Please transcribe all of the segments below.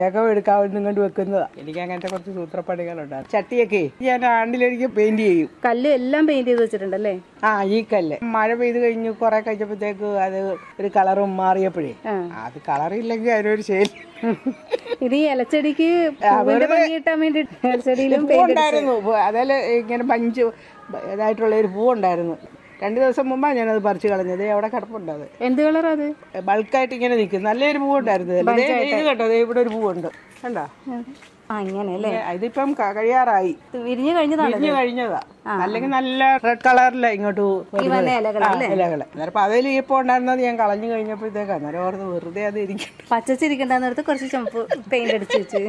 വേഗം എടുക്കാവുന്ന ഇങ്ങോട്ട് വെക്കുന്നതാ എനിക്ക് അങ്ങനത്തെ കുറച്ച് സൂത്രപ്പണികളുണ്ട് ചട്ടിയൊക്കെ ഞാൻ ആണ്ടിലേക്ക് പെയിന്റ് ചെയ്യും കല്ല് എല്ലാം പെയിന്റ് ചെയ്ത് വെച്ചിട്ടുണ്ടല്ലേ ആ ഈ കല്ല് മഴ പെയ്ത് കഴിഞ്ഞ് കുറെ കഴിഞ്ഞപ്പോഴത്തേക്ക് അത് ഒരു കളറും മാറിയപ്പോഴേ ആ. അത് കളറില്ലെങ്കിൽ അതിനൊരു ശരി ഇത് ഈ ഇലച്ചെടിക്ക് പൂവിന്റെ ഭംഗി കിട്ടാൻ വേണ്ടി ഇലച്ചെടിയിലും പെയിന്റ് പൂവുണ്ടായിരുന്നു അതിൽ ഇങ്ങനെ പഞ്ച് ഇതായിട്ടുള്ള ഒരു പൂവുണ്ടായിരുന്നു രണ്ട് ദിവസം മുമ്പാണ് ഞാനത് പറിച്ചു കളഞ്ഞത് അവിടെ കിടപ്പുണ്ട് അത് എന്ത് കളർ അത് ബൾക്കായിട്ട് ഇങ്ങനെ നിൽക്കും നല്ലൊരു പൂവുണ്ടായിരുന്നു ഇതില്. ദേ, ഇത് കേട്ടോ ദേ ഇവിടെ ഒരു പൂവുണ്ട് കണ്ടോ ആ ഇങ്ങനെ അല്ലേ ഇതിപ്പം ക- കഴിയാറായി ഇത് വിരിഞ്ഞു കഴിഞ്ഞതാണ് വിരിഞ്ഞു കഴിഞ്ഞതാ അല്ലെങ്കിൽ നല്ല റെഡ് കളറില ഇങ്ങോട്ട് വരുന്നത്. വന്ന ഇലകൾ ആ, ഇലകള് അന്നേരം അതിൽ ഈപ്പം ഉണ്ടായിരുന്നത് ഞാൻ കളഞ്ഞു കഴിഞ്ഞപ്പോഴത്തേക്ക് അന്നേരം ഓർത്ത് വെറുതെ അത് ഇരിക്കട്ടെ പച്ചച്ചിരിക്കണ്ടെന്നിടത്ത് കുറച്ച് ചുമപ്പ് പെയിന്റ് അടിച്ച് വെച്ച്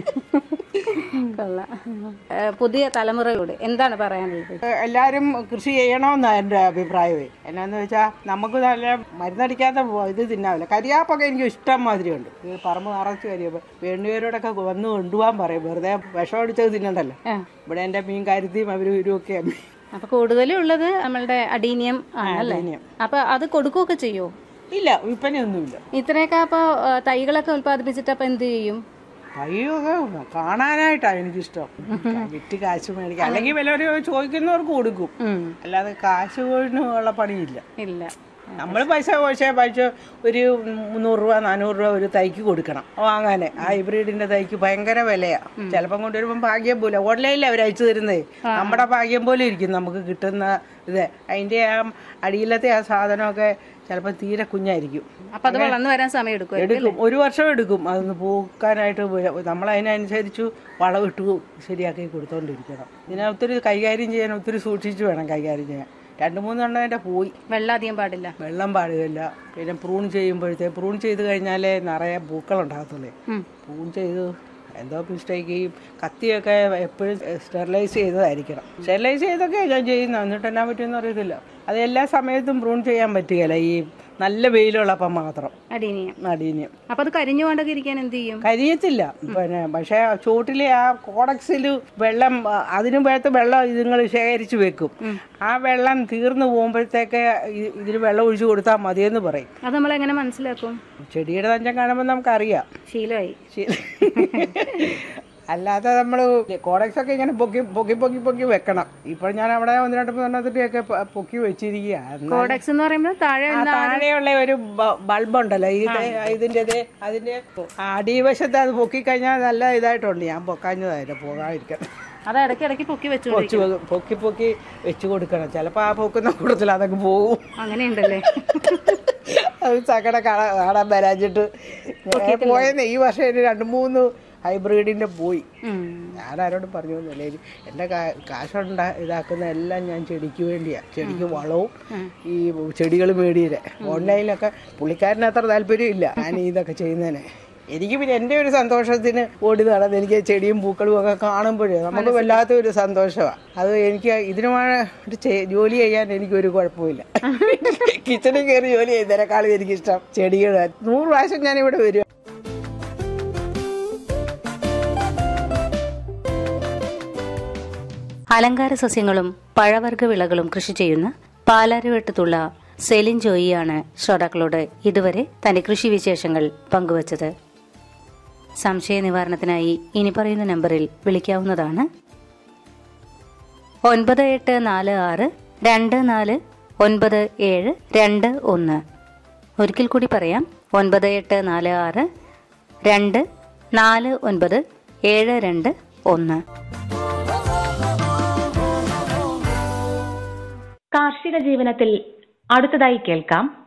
കൊള്ളാം ഏ, പുതിയ തലമുറയോട് എന്താണ് പറയാനുള്ളത് ഏഹ് എല്ലാരും കൃഷി ചെയ്യണമെന്നാണ് എൻ്റെ അഭിപ്രായമേ എന്നാന്ന് വെച്ചാൽ നമുക്ക് നല്ല മരുന്നടിക്കാത്ത വ- ഇത് തിന്നാവില്ല കരിയാപ്പൊക്കെ എനിക്ക് ഇഷ്ടം മാതിരിയുണ്ട് ഈ പറമ്പ് നിറച്ച് കരിയാപ്പ് വേണ്ടുപേരോടൊക്കെ വന്ന് കൊണ്ടുപോകാൻ പറയും വെറുതെ വിഷം അടിച്ചത് തിന്നണ്ടല്ലോ ആ. ഇവിടെ എൻ്റെ മീൻ കാര്യത്തിയും അവരും ഇവരും ഒക്കെ അപ്പൊ കൂടുതലും ഉള്ളത് നമ്മളുടെ അഡീനിയം ആണല്ലേ അപ്പൊ അത് കൊടുക്കുകയൊക്കെ ചെയ്യോ ഇല്ല വിൽപ്പനയൊന്നുമില്ല ഇത്രയൊക്കെ അപ്പൊ ഏ, തൈകളൊക്കെ ഉൽപ്പാദിപ്പിച്ചിട്ട് അപ്പൊ എന്ത് ചെയ്യും അയ്യൊക്കെ കാണാനായിട്ടാണ് എനിക്കിഷ്ടം വിറ്റ് കാശ് മേടിക്കാം അല്ലെങ്കിൽ വല്ലവരും ചോദിക്കുന്നവർക്ക് കൊടുക്കും അല്ലാതെ കാശ് കൊണ്ടുള്ള പണിയില്ല ഇല്ല നമ്മൾ പൈസ പക്ഷേ പൈസ ഒരു മുന്നൂറ് രൂപ നാനൂറ് രൂപ ഒരു തൈക്ക് കൊടുക്കണം വാങ്ങാന് ആ ഹൈബ്രിഡിന്റെ തൈക്ക് ഭയങ്കര വിലയാ ചിലപ്പം കൊണ്ടുവരുമ്പോൾ ഭാഗ്യം പോലെ ഓൺലൈനിൽ അവർ അയച്ചു തരുന്നേ നമ്മുടെ ഭാഗ്യം പോലെ ഇരിക്കും നമുക്ക് കിട്ടുന്ന ഇത് അതിന്റെ ആ അടിയിലത്തെ ആ സാധനമൊക്കെ ചിലപ്പോൾ തീരെ കുഞ്ഞായിരിക്കും അപ്പൊ അത് വളർന്നു വരാൻ സമയം എടുക്കും എടുക്കും ഒരു വർഷം എടുക്കും അതൊന്ന് പൂക്കാനായിട്ട് നമ്മൾ അതിനനുസരിച്ച് വളമിട്ട് ശരിയാക്കി കൊടുത്തോണ്ടിരിക്കണം ഇതിനെ ഒത്തിരി കൈകാര്യം ചെയ്യാൻ ഒത്തിരി സൂക്ഷിച്ച് വേണം കൈകാര്യം ചെയ്യാൻ രണ്ട് മൂന്നെണ്ണം എൻ്റെ പോയി വെള്ളം അധികം പാടില്ല വെള്ളം പാടുകയില്ല പിന്നെ പ്രൂൺ ചെയ്യുമ്പോഴത്തേ പ്രൂൺ ചെയ്ത് കഴിഞ്ഞാലേ നിറയെ പൂക്കളുണ്ടാകത്തുള്ളേ പ്രൂൺ ചെയ്ത് എന്തോ മിസ്റ്റേക്ക് ഈ കത്തിയൊക്കെ എപ്പോഴും സ്റ്റെറിലൈസ് ചെയ്തതായിരിക്കണം സ്റ്റെറിലൈസ് ചെയ്തൊക്കെ ഞാൻ ചെയ്യുന്നത് എന്നിട്ട് എന്നാ പറ്റുമെന്ന് അറിയത്തില്ല അത് എല്ലാ സമയത്തും പ്രൂൺ ചെയ്യാൻ പറ്റുകയില്ല ഈ നല്ല വെയിലുള്ളപ്പം മാത്രം അടീനിയം നടീന്യം അപ്പൊ അത് കരിഞ്ഞു കൊണ്ടൊക്കെ ഇരിക്കാൻ എന്ത് ചെയ്യും കരിയത്തില്ല പിന്നെ പക്ഷേ ചുവട്ടിലെ ആ കോഡക്സിൽ വെള്ളം ആ, അതിനു വേഴത്ത് വെള്ളം ഇതുങ്ങൾ ശേഖരിച്ച് വെക്കും ആ വെള്ളം തീർന്നു പോകുമ്പോഴത്തേക്ക് ഇ- ഇതിന് വെള്ളം ഒഴിച്ചു കൊടുത്താൽ മതിയെന്ന് പറയും അത് നമ്മൾ എങ്ങനെ മനസ്സിലാക്കും ചെടിയുടെ തഞ്ചം കാണുമ്പോൾ നമുക്കറിയാം ശീലമായി ശരി. അല്ലാതെ നമ്മൾ കോഡക്സ് ഒക്കെ ഇങ്ങനെ പൊക്കി പൊക്കി പൊക്കി പൊക്കി വെക്കണം ഇപ്പോൾ ഞാൻ അവിടെ ഒന്ന് രണ്ട് മൂന്നെണ്ണത്തിൻ്റെയൊക്കെ പ- പൊക്കി വെച്ചിരിക്കുക കോഡക്സ് എന്ന് പറയുമ്പോൾ താഴെ ആ താഴെയുള്ള ഒരു ബൾബ് ഉണ്ടല്ലോ ഇത് ഇതിൻ്റെത് അതിന്റെ അടിവശത്ത് അത് പൊക്കിക്കഴിഞ്ഞാൽ നല്ല ഇതായിട്ടുണ്ട് ഞാൻ പൊക്കാഞ്ഞതായിട്ട് പോകാതിരിക്കണം അത് ഇടയ്ക്ക് ഇടയ്ക്ക് പൊക്കി വെച്ചു പൊക്കി വെ- പൊക്കി പൊക്കി വെച്ച് കൊടുക്കണം ചിലപ്പോൾ ആ പൊക്കുന്ന കൂട്ടത്തിൽ അതങ്ങ് പോകും അങ്ങനെയുണ്ടല്ലേ അത് ചക്കട കാണാൻ കാണാൻ വരാഞ്ഞിട്ട് ഞാൻ പോയെന്ന് ഈ വർഷം ഒരു രണ്ട് മൂന്ന് ഹൈബ്രിഡിന്റെ പോയി ഉം. ഞാൻ ആരോടും പറഞ്ഞു തന്നില്ല എൻ്റെ കാശുണ്ടാ ഇതാക്കുന്ന എല്ലാം ഞാൻ ചെടിക്ക് വേണ്ടിയാ ചെടിക്ക് വളവും ഈ ചെടികൾ മേടിയില്ല ഓൺലൈനിലൊക്കെ പുള്ളിക്കാരന് അത്ര താല്പര്യമില്ല ഞാൻ ഇതൊക്കെ ചെയ്യുന്നതിന് എനിക്ക് പിന്നെ എൻ്റെ ഒരു സന്തോഷത്തിന് ഓടി നടന്ന് എനിക്ക് ചെടിയും പൂക്കളും ഒക്കെ കാണുമ്പോഴേ നമുക്ക് വല്ലാത്ത ഒരു സന്തോഷമാണ് അത് എനിക്ക് ഇതിനുമായിട്ട് ചെ- ജോലി ചെയ്യാൻ എനിക്കൊരു കുഴപ്പമില്ല കിച്ചണിൽ കയറി ജോലി ചെയ്യുന്നതിനേക്കാളും എനിക്കിഷ്ടം ചെടികൾ നൂറ് പ്രാവശ്യം ഞാൻ ഇവിടെ വരും അലങ്കാര സസ്യങ്ങളും പഴവർഗ വിളകളും കൃഷി ചെയ്യുന്ന പാലാരിവട്ടത്തുള്ള സെലിൻ ജോയിയാണ് ശ്രോതാക്കളോട് ഇതുവരെ തന്റെ കൃഷി വിശേഷങ്ങൾ പങ്കുവച്ചത് സംശയ നിവാരണത്തിനായി ഇനി പറയുന്ന നമ്പറിൽ വിളിക്കാവുന്നതാണ് ഒൻപത് എട്ട് നാല് ആറ് രണ്ട് നാല് ഒൻപത് ഏഴ് രണ്ട് ഒന്ന് ഒരിക്കൽ കൂടി പറയാം ഒൻപത് എട്ട് നാല് ആറ് രണ്ട് നാല് ഒൻപത് ഏഴ് രണ്ട് ഒന്ന് കാർഷിക ജീവനത്തിൽ അടുത്തതായി കേൾക്കാം